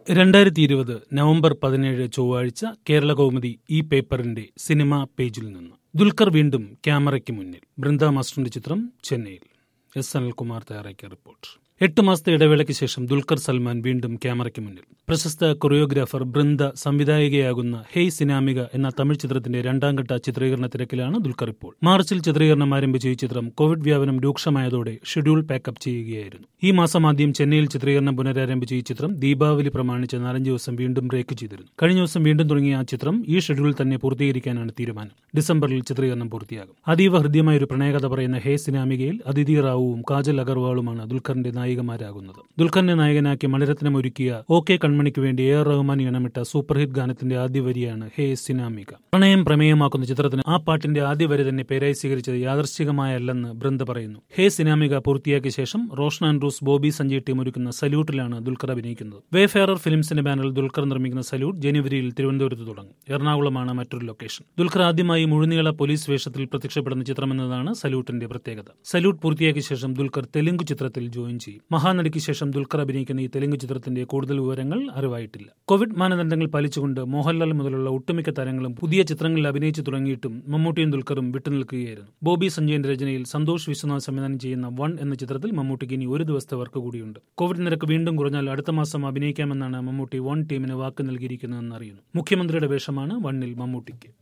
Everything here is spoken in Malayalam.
രണ്ടായിരത്തി ഇരുപത് നവംബർ പതിനേഴ് ചൊവ്വാഴ്ച കേരള കൗമുദി ഈ പേപ്പറിന്റെ സിനിമാ പേജിൽ നിന്ന് ദുൽഖർ വീണ്ടും ക്യാമറയ്ക്ക് മുന്നിൽ ബൃന്ദ മാസ്റ്ററിന്റെ ചിത്രം ചെന്നൈയിൽ എസ് അനിൽകുമാർ തയ്യാറാക്കിയ റിപ്പോർട്ട് എട്ട് മാസത്തെ ഇടവേളയ്ക്ക് ശേഷം ദുൽഖർ സൽമാൻ വീണ്ടും ക്യാമറയ്ക്ക് മുന്നിൽ പ്രശസ്ത കൊറിയോഗ്രാഫർ ബൃന്ദ സംവിധായികയാകുന്ന ഹെയ് സിനാമിക എന്ന തമിഴ് ചിത്രത്തിന്റെ രണ്ടാം ഘട്ട ചിത്രീകരണ തിരക്കിലാണ് ദുൽഖർ ഇപ്പോൾ മാർച്ചിൽ ചിത്രീകരണം ആരംഭിച്ച ഈ ചിത്രം കോവിഡ് വ്യാപനം രൂക്ഷമായതോടെ ഷെഡ്യൂൾ പാക്കപ്പ് ചെയ്യുകയായിരുന്നു ഈ മാസം ആദ്യം ചെന്നൈയിൽ ചിത്രീകരണം പുനരാരംഭിച്ച ഈ ചിത്രം ദീപാവലി പ്രമാണിച്ച് നാലഞ്ച് ദിവസം വീണ്ടും ബ്രേക്ക് ചെയ്തിരുന്നു കഴിഞ്ഞ ദിവസം വീണ്ടും തുടങ്ങിയ ആ ചിത്രം ഈ ഷെഡ്യൂളിൽ തന്നെ പൂർത്തീകരിക്കാനാണ് തീരുമാനം ഡിസംബറിൽ ചിത്രീകരണം പൂർത്തിയാകും അതീവ ഹൃദ്യമായ ഒരു പ്രണയകഥ പറയുന്ന ഹേ സിനാമികയിൽ അതിഥി റാവുവും കാജൽ അഗർവാളുമാണ് ദുൽഖറിന്റെ നായികമാരാകുന്നത് ദുൽഖറിനെ നായകനാക്കി മണിരത്നം ഒരുക്കിയ ഒ കെ കൺമണിക്ക് വേണ്ടി എ ആർ റഹ്മാൻ ഇണമിട്ട സൂപ്പർ ഹിറ്റ് ഗാനത്തിന്റെ ആദ്യ വരിയാണ് ഹേ സിനാമിക പ്രണയം പ്രമേയമാക്കുന്ന ചിത്രത്തിന് ആ പാട്ടിന്റെ ആദ്യ വരി തന്നെ പേരായി സ്വീകരിച്ചത് യാദർശികമായല്ലെന്ന് ബൃന്ദ പറയുന്നു ഹേ സിനാമിക പൂർത്തിയാക്കിയ ശേഷം റോഷൻ ആൻഡ്രൂസ് ബോബി സഞ്ജയ് ടീം ഒരുക്കുന്ന സല്യൂട്ടിലാണ് ദുൽഖർ അഭിനയിക്കുന്നത് വേഫെയറർ ഫിലിംസിന്റെ ബാനറിൽ ദുൽഖർ നിർമ്മിക്കുന്ന സല്യൂട്ട് ജനുവരിയിൽ തിരുവനന്തപുരത്ത് തുടങ്ങും എറണാകുളമാണ് മറ്റൊരു ലൊക്കേഷൻ ദുൽഖർ ആദ്യമായി മുഴുനീള പോലീസ് വേഷത്തിൽ പ്രത്യക്ഷപ്പെടുന്ന ചിത്രമെന്നതാണ് സല്യൂട്ടിന്റെ പ്രത്യേകത സല്യൂട്ട് പൂർത്തിയാക്കിയ ശേഷം ദുൽഖർ തെലുങ്ക് ചിത്രത്തിൽ ജോയിൻ ചെയ്യും മഹാനടിക്ക് ശേഷം ദുൽഖർ അഭിനയിക്കുന്ന ഈ തെലുങ്ക് ചിത്രത്തിന്റെ കൂടുതൽ വിവരങ്ങൾ അറിവായിട്ടില്ല കോവിഡ് മാനദണ്ഡങ്ങൾ പാലിച്ചുകൊണ്ട് മോഹൻലാൽ മുതലുള്ള ഒട്ടുമിക്ക താരങ്ങളും പുതിയ ചിത്രങ്ങളിൽ അഭിനയിച്ചു തുടങ്ങിയിട്ടും മമ്മൂട്ടിയും ദുൽഖറും വിട്ടുനിൽക്കുകയായിരുന്നു ബോബി സഞ്ജയന്റെ രചനയിൽ സന്തോഷ് വിശ്വനാഥ് സംവിധാനം ചെയ്യുന്ന വൺ എന്ന ചിത്രത്തിൽ മമ്മൂട്ടിക്ക് ഇനി ഒരു ദിവസത്തെ വർക്ക് കൂടിയുണ്ട് കോവിഡ് നിരക്ക് വീണ്ടും കുറഞ്ഞാൽ അടുത്ത മാസം അഭിനയിക്കാമെന്നാണ് മമ്മൂട്ടി വൺ ടീമിന് വാക്ക് നൽകിയിരിക്കുന്നതെന്ന് അറിയുന്നു മുഖ്യമന്ത്രിയുടെ വേഷമാണ് വണ്ണിൽ മമ്മൂട്ടിക്ക്